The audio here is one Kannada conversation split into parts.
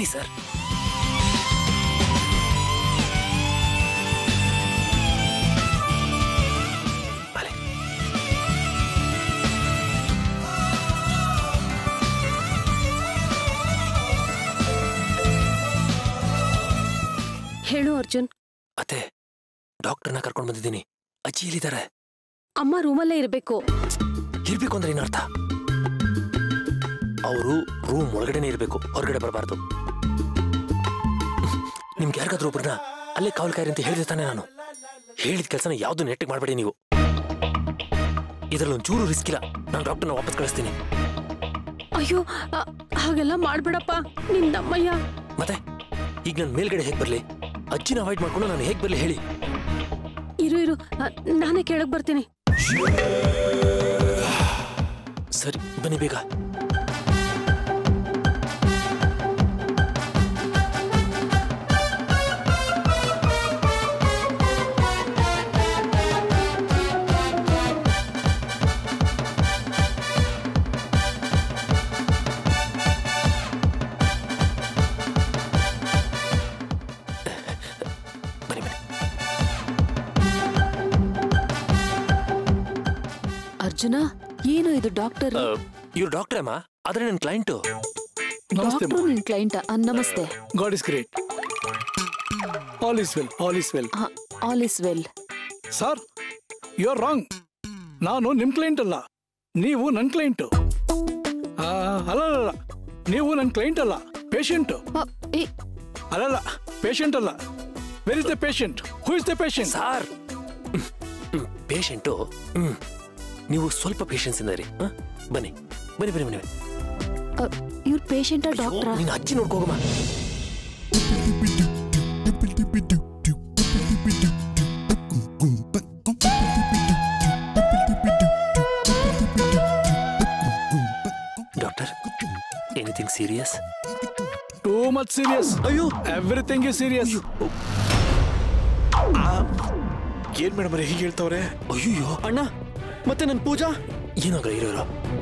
ಹೇಳಿ ಸರ್ ಬಲೆ ಹೇಳು ಅರ್ಜುನ್ ಅತ್ತೆ ಡಾಕ್ಟರ್ನ ಕರ್ಕೊಂಡು ಬಂದಿದ್ದೀನಿ ಅಜ್ಜಿ ಎಲ್ಲಿದ್ದಾರೆ ಅಮ್ಮ ರೂಮಲ್ಲೇ ಇರ್ಬೇಕು ಇರ್ಬೇಕು ಅಂದ್ರೆ ಏನರ್ಥ ಅವರು ರೂಮ್ ಒಳಗಡೆನೆ ಇರಬೇಕು ಹೊರಗಡೆ ಬರಬಾರ್ದು ನಿಮ್ಗೆ ಯಾರಿಗಾದ್ರೂ ಒಬ್ರನ್ನ ಅಲ್ಲೇ ಕಾವಲ್ ಕಾಯಿರಿ ಅಂತ ಹೇಳಿದೆ ತಾನೆ ನಾನು ಹೇಳಿದ ಕೆಲಸನ ಯಾವ್ದು ನೆಟ್ಟಿಗೆ ಮಾಡಬೇಡಿ ನೀವು ಇದರಲ್ಲಿ ಒಂಚೂರು ರಿಸ್ಕ್ ಇಲ್ಲ ನಾನು ಡಾಕ್ಟರ್ನ ವಾಪಸ್ ಕಳಿಸ್ತೀನಿ ಅಯ್ಯೋ ಅ, ಹಾಗೆಲ್ಲ ಮಾಡ್ಬೇಡಪ್ಪ ನಿನ್ ನಮ್ಮಯ್ಯ ಮತ್ತೆ ಈಗ ನಾನು ಮೇಲ್ಗಡೆ ಹೇಗೆ ಬರಲಿ ಅಜ್ಜಿನ ಅವಾಯ್ಡ್ ಮಾಡ್ಕೊಂಡು ನಾನು ಹೇಗೆ ಬರಲಿ ಹೇಳಿ ಇರು ಇರು ಅ, ನಾನೇ ಕೇಳಕ್ ಬರ್ತೀನಿ ಸರಿ ಬನ್ನಿ ಬೇಗ ಬನ್ನಿ ಬನ್ನಿ ಅರ್ಜುನ ಏನು ಇದು ಡಾಕ್ಟರ್ ಇವ್ರು ಡಾಕ್ಟ್ರೇ ಅಮ್ಮ ಆದ್ರೆ ನನ್ನ ಕ್ಲೈಂಟು ನಮಸ್ತೆ ಡಾಕ್ಟ್ರು ನಿನ್ ಕ್ಲೈಂಟ್ ನಮಸ್ತೆ God is great all is well all is well all is well sir you are wrong ನಾನು ನಿಮ್ ಕ್ಲೈಂಟ್ ಅಲ್ಲ ನೀವು ನನ್ನ ಕ್ಲೈಂಟು ಅಲ್ಲ ಅಲ್ಲ ನೀವು ನನ್ನ ಕ್ಲೈಂಟ್ ಅಲ್ಲ ಪೇಷಂಟ್ ಅಲ್ಲಲ್ಲ ಪೇಷಂಟ್ ಅಲ್ಲ where is the patient who is the patient sir patient hmm ನೀವು ಸ್ವಲ್ಪ ಪೇಷನ್ಸ್ ಇಂದ ಇರಿ ಹ? ಬನ್ನಿ ಬನ್ನಿ ಬನ್ನಿ ಬನ್ನಿ ಇವ್ರ ಪೇಷಂಟ ಡಾಕ್ಟ್ರಾ ನೀನು ಅಜ್ಜಿ ನೋಡ್ಕೋಗಮ್ಮ doctor anything serious too much serious ಅಯ್ಯೋ ಎವ್ರಿಥಿಂಗ್ ಇಸ್ ಸೀರಿಯಸ್ ಏನ್ ಮೇಡಮ್ ಹೀಗೆ ಹೇಳ್ತವ್ರೆ ಅಯ್ಯೋ ಅಣ್ಣ ಮತ್ತೆ ನನ್ ಪೂಜಾ ಏನಾಗ್ರ ಇರೋರು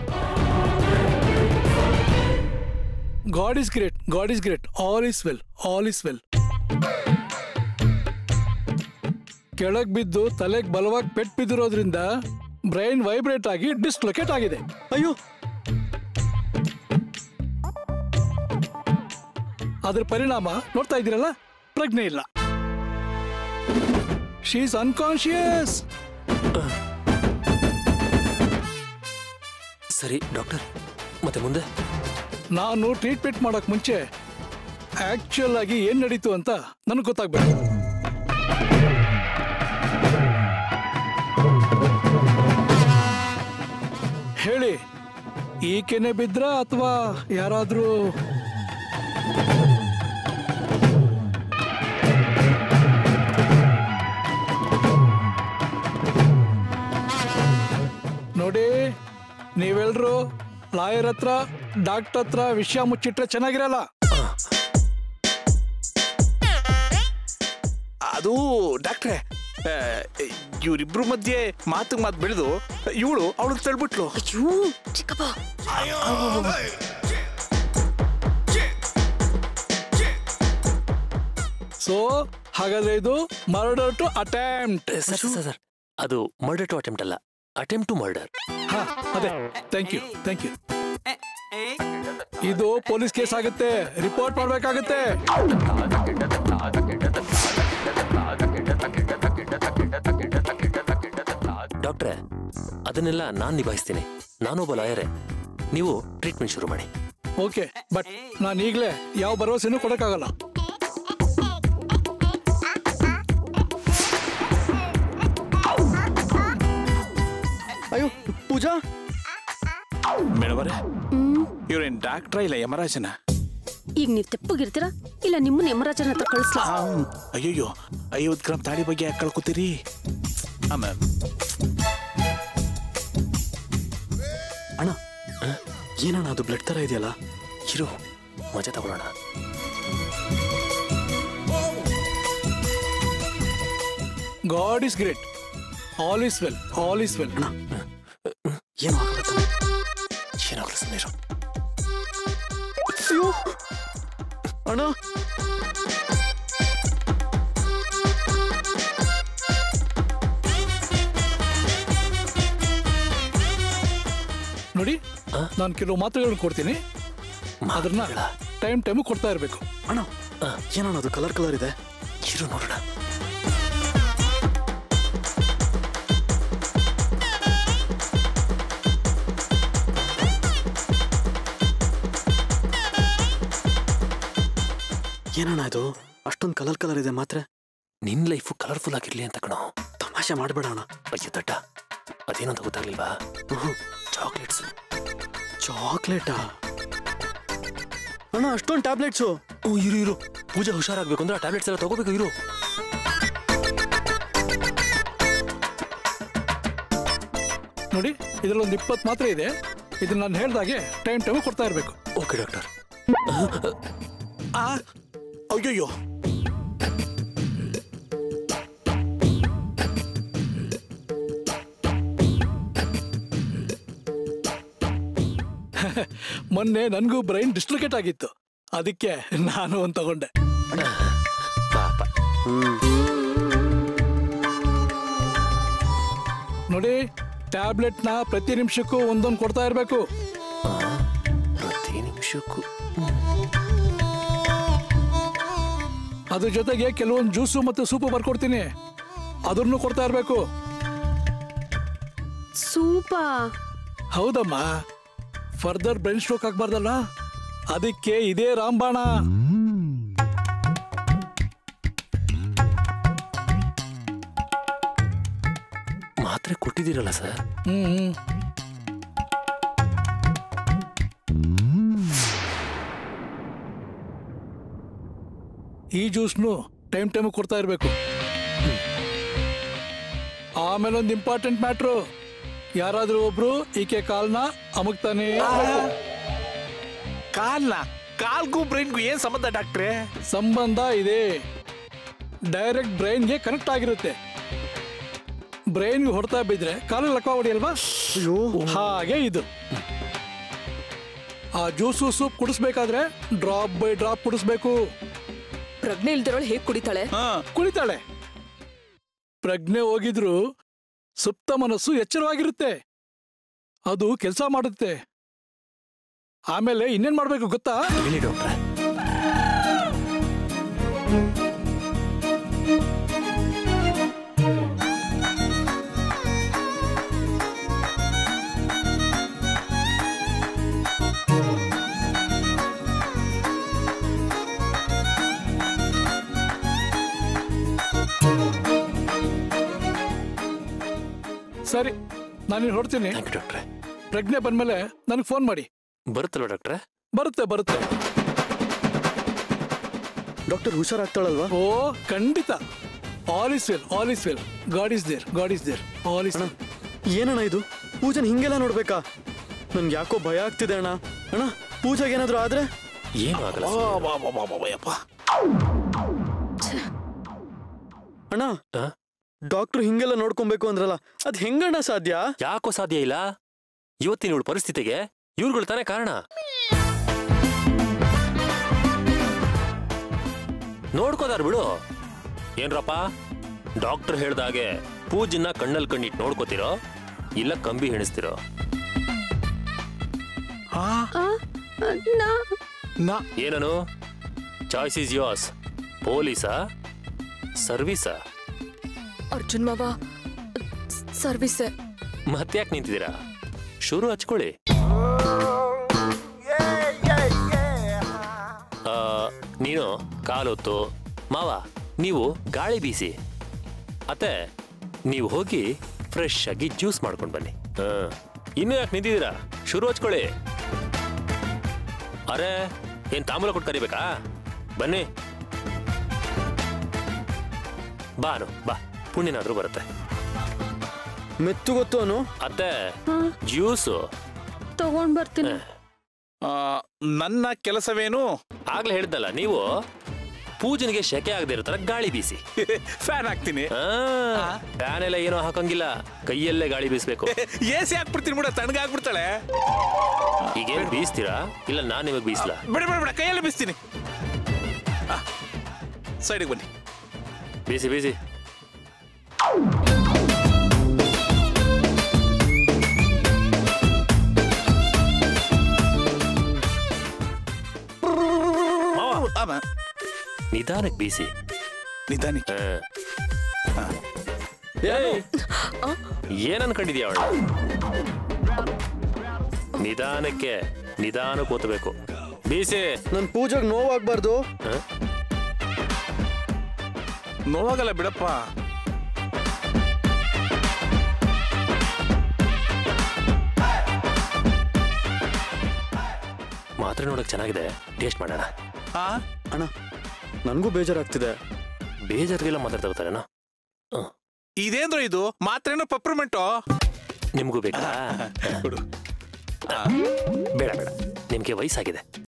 God is great God is great all is well all is well ಕೆಳಗ್ ಬಿದ್ದು ತಲೆಗೆ ಬಲವಾಗಿ ಪೆಟ್ ಬಿದ್ದಿರೋದ್ರಿಂದ ಬ್ರೈನ್ ವೈಬ್ರೇಟ್ ಆಗಿ ಡಿಸ್ಲೊಕೇಟ್ ಆಗಿದೆ ಅಯ್ಯೋ ಅದ್ರ ಪರಿಣಾಮ ನೋಡ್ತಾ ಇದ್ದೀರಲ್ಲ ಪ್ರಜ್ಞೆ ಇಲ್ಲ ಶಿ ಇಸ್ ಅನ್ಕಾನ್ಶಿಯಸ್ ಸರಿ ಡಾಕ್ಟರ್ ಮತ್ತೆ ಮುಂದೆ ನಾನು ಟ್ರೀಟ್ಮೆಂಟ್ ಮಾಡಕ್ ಮುಂಚೆ ಆಕ್ಚುಯಲ್ ಆಗಿ ಏನ್ ನಡೀತು ಅಂತ ನನಗೆ ಗೊತ್ತಾಗ್ಬೇಕು ಹೇಳಿ ಈಕೆನೆ ಬಿದ್ರ ಅಥವಾ ಯಾರಾದ್ರೂ ನೋಡಿ ನೀವೆಲ್ರು ಲಾಯರ್ ಹತ್ರ ಡಾಕ್ಟರ್ ಹತ್ರ ವಿಷಯ ಮುಚ್ಚಿಟ್ರೆ ಚೆನ್ನಾಗಿರಲ್ಲ ಅದು ಡಾಕ್ಟ್ರೆ ಇವ್ರಿಬ್ರು ಮಧ್ಯೆ ಮಾತು ಮಾತು ಬೆಳೆದು ಇವಳು ಅವಳು ತಳ್ಬಿಟ್ಲು ಅಯ್ಯೋ ಚಿಕ್ಕಪ್ಪ ಸೊ ಹಾಗಾದ್ರೆ ಇದು murder to attempt sir sir sir ಅದು ಮರ್ಡರ್ ಟು ಅಟೆಂಪ್ಟ್ ಅಲ್ಲ ಅಟೆಂಪ್ಟ್ ಟು ಮರ್ಡರ್ ಹಾ ಅದೇ ಥ್ಯಾಂಕ್ ಯು ಥ್ಯಾಂಕ್ ಯು ಇದು ಪೊಲೀಸ್ ಕೇಸ್ ಆಗುತ್ತೆ ರಿಪೋರ್ಟ್ ಮಾಡ್ಬೇಕಾಗುತ್ತೆ ಡಾಕ್ಟ್ರೆ ಅದನ್ನೆಲ್ಲ ನಾನ್ ನಿಭಾಯಿಸ್ತೀನಿ ನಾನೊಬ್ಬ ಲಾಯರೇ ನೀವು ಟ್ರೀಟ್ಮೆಂಟ್ ಶುರು ಮಾಡಿ ಓಕೆ ಬಟ್ ನಾನು ಈಗಲೇ ಯಾವ ಭರವಸೆನೂ ಕೊಡಕ್ಕಾಗಲ್ಲ ಅಯ್ಯೋ ಪೂಜಾ ಮೇಡಮರೇ ಹ್ಮ್ ಇವ್ರೇನ್ ಡಾಕ್ಟ್ರ ಇಲ್ಲ ಯಮರಾಜನ ಈಗ ನೀವ್ ತೆಪ್ಪಗಿರ್ತೀರಾ ಇಲ್ಲ ನಿಮ್ಮನ್ನ ಯಮರಾಜನ ಹತ್ರ ಕಳಿಸ್ಲಾ ಅಯ್ಯಯ್ಯೋ ಐವತ್ತು ಗ್ರಾಮ್ ತಾಳಿ ಬಗ್ಗೆ ಯಾಕೆ ಕಳ್ಕೊತೀರಿ ಆಮೇಲೆ ಅಣ್ಣ ಏನಣ್ಣ ಅದು ಬ್ಲಡ್ ತರ ಇದೆಯಲ್ಲ ಇರು ಮಜಾ ತಗೊಳ್ಳೋಣ God is great all is well all is well ಏನು ಆಗಲ್ಲ ಏನಾಗಲ್ಲ ಸುಮ್ಮನೆ ಅಯ್ಯೋ ಅಣ್ಣ ನೋಡಿ ಆ? ನಾನು ಕೆಲವು ಮಾತ್ರೆಗಳನ್ನ ಕೊಡ್ತೀನಿ ಅದನ್ನ ಮಾತ್ರೆಗಳ? ಟೈಮ್ ಟೈಮ್ ಕೊಡ್ತಾ ಇರಬೇಕು ಅಣ್ಣ ಏನಣ್ಣ ಅದು ಕಲರ್ ಕಲರ್ ಇದೆ ಇರು ನೋಡೋಣ ಏನಣ್ಣ ಇದು ಅಷ್ಟೊಂದು ಕಲರ್ ಕಲರ್ ಇದೆ ಮಾತ್ರ ನಿನ್ ಲೈಫು ಕಲರ್ಫುಲ್ ಆಗಿರ್ಲಿ ಅಂತ ಕಣೋ ತಮಾಷೆ ಮಾಡಬೇಡ ಅಣ್ಣ ಅಯ್ಯೋ ದಡ್ಡ ಅದೇನು ಅಂತ ಗೊತ್ತಾಗ್ಲಿಲ್ವಾ ಚಾಕ್ಲೇಟ್ಸ್ ಚಾಕ್ಲೇಟಾ ಅಣ್ಣ ಅಷ್ಟೊಂದು ಟ್ಯಾಬ್ಲೆಟ್ಸು ಓ ಇರು ಇರು ಪೂಜೆ ಹುಷಾರಾಗ್ಬೇಕು ಅಂದ್ರೆ ಆ ಟ್ಯಾಬ್ಲೆಟ್ಸ್ ಎಲ್ಲ ತಗೋಬೇಕು ಇರು ನೋಡಿ ಇದರಲ್ಲಿ ಒಂದು ಇಪ್ಪತ್ತು ಮಾತ್ರೆ ಇದೆ ಇದನ್ನ ನಾನು ಹೇಳ್ದಾಗೆ ಟೈಮ್ ಟೈಮ್ ಕೊಡ್ತಾ ಇರಬೇಕು ಓಕೆ ಡಾಕ್ಟರ್ ಆ ಅಯ್ಯಯ್ಯೋ ಮೊನ್ನೆ ನನಗೂ ಬ್ರೈನ್ ಡಿಸ್ಲೊಕೇಟ್ ಆಗಿತ್ತು ಅದಕ್ಕೆ ನಾನು ಒಂದು ತಗೊಂಡೆ ಪಾಪ ನೋಡಿ ಟ್ಯಾಬ್ಲೆಟ್ನ ಪ್ರತಿ ನಿಮಿಷಕ್ಕೂ ಒಂದೊಂದು ಕೊಡ್ತಾ ಇರಬೇಕು ಪ್ರತಿ ನಿಮಿಷಕ್ಕೂ ಅದ್ರ ಜೊತೆಗೆ ಕೆಲವೊಂದು ಜ್ಯೂಸು ಮತ್ತು ಸೂಪು ಬರ್ಕೊಡ್ತೀನಿ ಅದನ್ನು ಕೊಡ್ತಾ ಇರಬೇಕು ಸೂಪಾ ಹೌದಮ್ಮ ಫರ್ದರ್ ಬ್ರೈನ್ ಸ್ಟ್ರೋಕ್ ಆಗ್ಬಾರ್ದಲ್ಲ ಅದಕ್ಕೆ ಇದೇ ರಾಂಬಾಣ ಮಾತ್ರೆ ಕೊಟ್ಟಿದ್ದೀರಲ್ಲ ಸರ್ ಹ್ಮ್ ಹ್ಮ್. ಈ ಜ್ಯೂಸ್ನು ಟೈಮ್ ಟೈಮ್ ಕೊಡ್ತಾ ಇರಬೇಕು ಆಮೇಲೆ ಒಂದು ಇಂಪಾರ್ಟೆಂಟ್ ಮ್ಯಾಟ್ರು ಯಾರಾದ್ರೂ ಒಬ್ರು ಈಕೆ ಕಾಲ್ನ ಅಮಗ್ತಾನೆ ಇರ್ಬೇಕು. ಕಾಲ್ನ ಕಾಲ್ಗೂ ಬ್ರೈನ್ಗೂ ಏನ್ ಸಂಬಂಧ ಡಾಕ್ಟ್ರೇ ಸಂಬಂಧ ಇದೆ ಡೈರೆಕ್ಟ್ ಬ್ರೈನ್ಗೆ ಕನೆಕ್ಟ್ ಆಗಿರುತ್ತೆ ಬ್ರೈನ್ಗೆ ಹೊಡ್ತಾ ಬಿದ್ರೆ ಕಾಲು ಲಕ್ವ ಹೊಡಿಯಲ್ವಾ ಅಯ್ಯೋ ಹಾಗೆ ಇದು ಆ ಜ್ಯೂಸು ಸೂಪ್ ಕುಡಿಸ್ಬೇಕಾದ್ರೆ ಡ್ರಾಪ್ ಬೈ ಡ್ರಾಪ್ ಕುಡಿಸ್ಬೇಕು ಪ್ರಜ್ಞೆ ಇಲ್ದಿರೋಳು ಹೇಗ್ ಕುಡಿತಾಳೆ ಹಾ ಕುಳಿತಾಳೆ ಪ್ರಜ್ಞೆ ಹೋಗಿದ್ರು ಸುಪ್ತ ಮನಸ್ಸು ಎಚ್ಚರವಾಗಿರುತ್ತೆ ಅದು ಕೆಲಸ ಮಾಡುತ್ತೆ ಆಮೇಲೆ ಇನ್ನೇನ್ ಮಾಡ್ಬೇಕು ಗೊತ್ತಾ ಹೇಳಿ ಡಾಕ್ಟ್ರೆ ಸರಿ ನಾನು ಹೊಡ್ತೀನಿ ಥ್ಯಾಂಕ್ ಯು ಡಾಕ್ಟ್ರೆ ಪ್ರಜ್ಞೆ ಬಂದ್ಮೇಲೆ ನನಗೆ ಫೋನ್ ಮಾಡಿ ಬರುತ್ತಲ್ವ ಡಾಕ್ಟ್ರೆ ಬರುತ್ತೆ ಬರುತ್ತೆ ಡಾಕ್ಟರ್ ಹುಷಾರಾಗ್ತಾಳಲ್ವಾ ಓ ಖಂಡಿತ all is well all is well God is there God is there all is well ಏನಣ್ಣ ಇದು ಪೂಜನ್ ಹಿಂಗೆಲ್ಲ ನೋಡ್ಬೇಕಾ ನನ್ಗೆ ಯಾಕೋ ಭಯ ಆಗ್ತಿದೆ ಅಣ್ಣ ಅಣ್ಣ ಪೂಜೆಗೆ ಏನಾದ್ರು ಆದ್ರೆ ಏನು ಆಗಲ್ಲ ಆ, ಸರ್. ಬಾ, ಬಾ, ಬಾ, ಬಾ, ಬಾ, ಯಪ್ಪ. ಅಣ್ಣ ಆ? ಡಾಕ್ಟರ್ ಹಿಂಗೆಲ್ಲ ನೋಡ್ಕೊಬೇಕು ಅಂದ್ರಲ್ಲ ಅದ್ ಹೆಂಗಣ್ಣ ಸಾಧ್ಯ ಯಾಕೋ ಸಾಧ್ಯ ಇಲ್ಲ ಇವತ್ತಿನ ಇವಳು ಪರಿಸ್ಥಿತಿಗೆ ಇವ್ರುಗಳು ತಾನೇ ಕಾರಣ ನೋಡ್ಕೋದಾರ್ ಬಿಡು ಏನ್ರಪ್ಪ ಡಾಕ್ಟರ್ ಹೇಳ್ದಾಗೆ ಪೂಜನ್ನ ಕಣ್ಣಲ್ಲಿ ಕಣ್ಣಿಟ್ಟು ನೋಡ್ಕೋತಿರೋ ಇಲ್ಲ ಕಂಬಿ ಹೆಣಿಸ್ತಿರೋ ಆ, ಆ, ನಾ ನಾ ಏನನು ಚಾಯ್ಸ್ ಇಸ್ ಯೋರ್ಸ್ ಪೊಲೀಸಾ ಸರ್ವೀಸಾ ಅರ್ಜುನ್ ಮಾವ ಸರ್ವಿಸೆ ಮತ್ತ್ಯಾಕೆ ನಿಂತಿದ್ದೀರಾ ಶುರು ಹಚ್ಕೊಳ್ಳಿ ಆ, ನೀನು ಕಾಲೊತ್ತು ಮಾವ ನೀವು ಗಾಳಿ ಬೀಸಿ ಅತ್ತೆ ನೀವು ಹೋಗಿ ಫ್ರೆಶ್ ಆಗಿ ಜ್ಯೂಸ್ ಮಾಡ್ಕೊಂಡು ಬನ್ನಿ ಆ, ಇನ್ನೂ ಯಾಕೆ ನಿಂತಿದ್ದೀರಾ ಶುರು ಹಚ್ಕೊಳ್ಳಿ ಅರೆ ಏನ್ ತಾಂಬೂಲ ಕೊಟ್ಟು ಕರಿಬೇಕಾ ಬನ್ನಿ ಬಾನು ಬಾ ಪುಣ್ಯನಾದ್ರೂ ಬರುತ್ತೆ ಮೆತ್ತು ಗೊತ್ತು ಅನು ಅತ್ತೆ ಹಾ, ಜ್ಯೂಸು ತಗೊಂಡ್ ಬರ್ತೀನಿ ಆ, ನನ್ನ ಕೆಲಸವೇನು ಆಗ್ಲೇ ಹೇಳ್ದಲ್ಲ ನೀವು ಪೂಜನಿಗೆ ಶೆಕೆ ಆಗದೆ ಇರೋ ತರ ಗಾಳಿ ಬೀಸಿ ಫ್ಯಾನ್ ಹಾಕ್ತೀನಿ ಫ್ಯಾನ್ ಎಲ್ಲ ಏನೋ ಹಾಕಂಗಿಲ್ಲ ಕೈಯಲ್ಲೇ ಗಾಳಿ ಬೀಸ್ಬೇಕು ಎ ಸಿ ಹಾಕ್ಬಿಡ್ತೀನಿ ಬಿಡ ತಣ್ಣಗಾಗ್ಬಿಡ್ತಾಳೆ ಈಗೇನ್ ಬೀಸ್ತೀರಾ ಇಲ್ಲ ನಾನ್ ನಿಮಗ್ ಬೀಸ್ಲಾ ಬಿಡ ಬಿಡ ಬಿಡ ಕೈಯಲ್ಲಿ ಬಿಸ್ತೀನಿ ಸೈಡಿಗೆ ಬನ್ನಿ ಬೀಸಿ ಬೀಸಿ ಮಾವ ಆಮ ನಿಧಾನಕ್ಕೆ ಬೀಸಿ ನಿಧಾನಿಕ್ಕೆ ಹಾ. ಏಯ್ ಏನ್ ಅನ್ಕೊಂಡಿದ್ಯಾ ಅವಳ ನಿಧಾನಕ್ಕೆ ನಿಧಾನಕ್ಕೆ ಓದಬೇಕು ಬೀಸಿ ನನ್ ಪೂಜೆಗೆ ನೋವಾಗ್ಬಾರ್ದು ಹ? ನೋವಾಗಲ್ಲ ಬಿಡಪ್ಪ ಮಾತ್ರೆ ನೋಡಕ್ ಚೆನ್ನಾಗಿದೆ ಟೇಸ್ಟ್ ಮಾಡೋಣ ಹಾ ಅಣ್ಣ ನನಗೂ ಬೇಜಾರಾಗ್ತಿದೆ ಬೇಜಾರಿಗೆಲ್ಲ ಮಾತಾಡ್ತಾ ಹೋಗ್ತಾರೇನೋ ಇದೇಂದ್ರ ಇದು ಮಾತ್ರೇನೋ ಪಪ್ರಮೆಂಟು ನಿಮ್ಗೂ ಬೇಕಾ ಕೊಡು ಬೇಡ ಬೇಡ ನಿಮ್ಗೆ ವಯಸ್ಸಾಗಿದೆ